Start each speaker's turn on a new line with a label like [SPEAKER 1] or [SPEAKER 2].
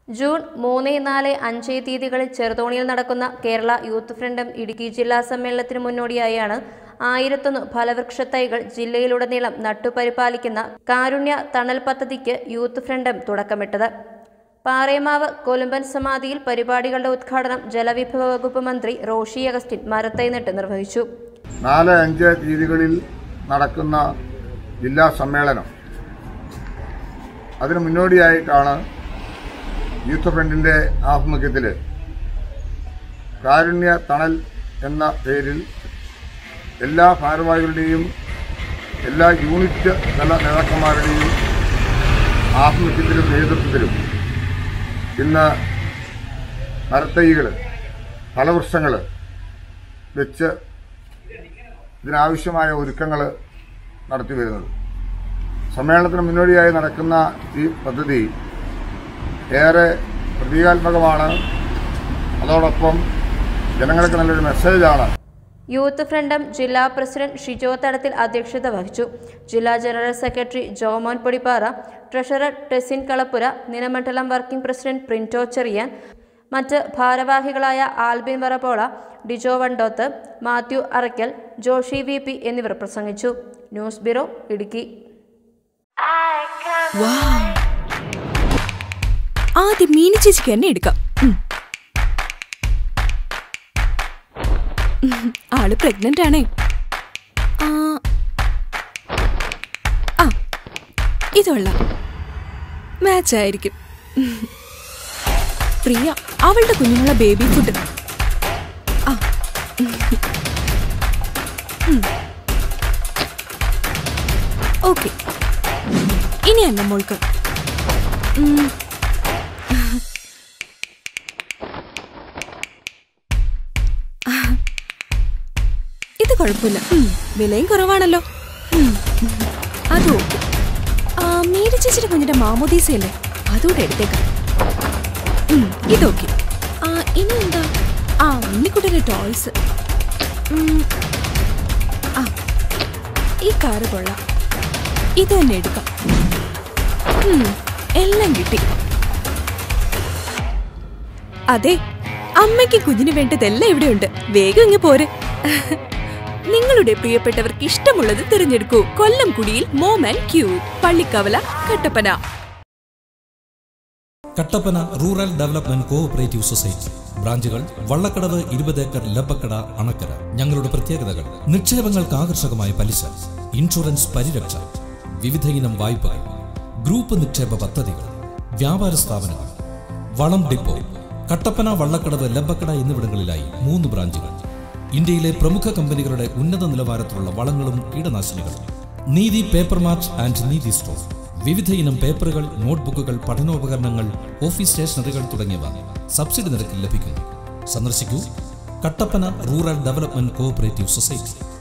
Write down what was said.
[SPEAKER 1] June മൂന്ന് നാല് അഞ്ച് തീയതികളിൽ ചെറുതോണിയിൽ നടക്കുന്ന കേരള യൂത്ത് ഫ്രണ്ടും ഇടുക്കി ജില്ലാ സമ്മേളനത്തിന് മുന്നോടിയായാണ് ആയിരത്തൊന്ന് ഫലവൃക്ഷ തൈകൾ ജില്ലയിലുടനീളം നട്ടുപരിപാലിക്കുന്ന കാരുണ്യ തണൽ പദ്ധതിക്ക് യൂത്ത് ഫ്രണ്ടും തുടക്കമിട്ടത് പാറേമാവ് കൊലുമ്പൻ സമാധിയിൽ പരിപാടികളുടെ ഉദ്ഘാടനം ജലവിഭവ വകുപ്പ് മന്ത്രി റോഷി അഗസ്റ്റിൻ മരത്തൈ നട്ട് നിർവഹിച്ചു
[SPEAKER 2] നാല് അഞ്ച് തീയതികളിൽ നടക്കുന്ന ജില്ലാ സമ്മേളനം അതിനു മുന്നോടിയായിട്ടാണ് യൂത്ത് ഫ്രണ്ടിന്റെ ആഭിമുഖ്യത്തിൽ കാരുണ്യ തണൽ എന്ന പേരിൽ എല്ലാ ഭാരവാഹികളുടെയും എല്ലാ യൂണിറ്റ് തല നേതാക്കന്മാരുടെയും ആഭിമുഖ്യത്തിലും നേതൃത്വത്തിലും ഇന്ന് മരത്തൈകൾ ഫലവൃക്ഷങ്ങൾ വെച്ച് ഇതിനാവശ്യമായ ഒരുക്കങ്ങൾ നടത്തി വരുന്നത് സമ്മേളനത്തിന് മുന്നോടിയായി നടക്കുന്ന ഈ പദ്ധതി ഏറെ പ്രതീകാത്മകമാണ് അതോടൊപ്പം ജനങ്ങൾക്ക് നല്ലൊരു മെസ്സേജാണ്
[SPEAKER 1] യൂത്ത് ഫ്രണ്ടും ജില്ലാ പ്രസിഡന്റ് ഷിജോ തടത്തിൽ അധ്യക്ഷത വഹിച്ചു ജില്ലാ general secretary Jomon Podippara treasurer Tesin Kalappura നിലമണ്ഡലം വർക്കിംഗ് പ്രസിഡന്റ് പ്രിൻറ്റോ ചെറിയാൻ മറ്റ് ഭാരവാഹികളായ ആൽബിൻ വറപോള ഡിജോ വണ്ടോത്ത് മാത്യു അറയ്ക്കൽ ജോഷി വി പി എന്നിവർ പ്രസംഗിച്ചു ന്യൂസ് ബ്യൂറോ ഇടുക്കി
[SPEAKER 3] വാവ്. ആദ്യം മീനി ചേച്ചിക്ക് തന്നെ എടുക്കാം ഉം. ഉം, ആള് പ്രഗ്നന്റ് ആണേ ആ ആ ഇതുള്ള മാച്ച് ആയിരിക്കും ഉം. പ്രിയ അവളുടെ കുഞ്ഞിനുള്ള ബേബി ഫുഡ് ആ ഓക്കെ ഇനി അല്ല മോൾക്ക് ഉം. ഇത് കുഴപ്പമില്ല ഉം, വിലയും കുറവാണല്ലോ ഉം. അത് ഓക്കെ ആ മീര ചേച്ചിയുടെ കുഞ്ഞിന്റെ മാമോദീസയല്ലേ അതുകൂടെ എടുത്തേക്കാം ഉം, ഇതൊക്കെ ആ ഇനി എന്താ ആ ഉണ്ണിക്കുട്ടിയുടെ ടോയ്സ് ഉം. ആ ഈ കാറ് കൊള്ളാം ഇത് തന്നെ എടുക്കാം ഉം, എല്ലാം കിട്ടി അതെ അമ്മയ്ക്ക് കുഞ്ഞിന് വേണ്ടതെല്ലാം ഇവിടെയുണ്ട് വേഗം ഇങ്ങ് പോരെ നിങ്ങളുടെ പ്രിയപ്പെട്ടവർക്ക് ഇഷ്ടമുള്ളത് തിരഞ്ഞെടുക്കൂ കൊല്ലം കുടിയിൽ mom and Q Pallikkavala Kattappana
[SPEAKER 4] Kattappana rural development cooperative society ബ്രാഞ്ചുകൾ വള്ളക്കടവ് ഇരുപത് ഏക്കർ ലബക്കട അണക്കര ഞങ്ങളുടെ പ്രത്യേകതകൾ നിക്ഷേപങ്ങൾക്ക് ആകർഷകമായ പലിശ ഇൻഷുറൻസ് പരിരക്ഷ വിവിധ ഇനം വായ്പകൾ ഗ്രൂപ്പ് നിക്ഷേപ പദ്ധതികൾ വ്യാപാര സ്ഥാപനങ്ങൾ വളം ഡിപ്പോ കട്ടപ്പന വള്ളക്കടവ് ലബക്കട എന്നിവിടങ്ങളിലായി മൂന്ന് ബ്രാഞ്ചുകൾ ഇന്ത്യയിലെ പ്രമുഖ കമ്പനികളുടെ ഉന്നത നിലവാരത്തിലുള്ള വളങ്ങളും കീടനാശിനികളും Neethi paper mart and Neethi store വിവിധ ഇനം പേപ്പറുകൾ നോട്ട്ബുക്കുകൾ പഠനോപകരണങ്ങൾ ഓഫീസ് സ്റ്റേഷനറികൾ തുടങ്ങിയവ സബ്സിഡി നിരക്കിൽ ലഭിക്കുന്നു സന്ദർശിക്കൂ Kattappana rural development cooperative society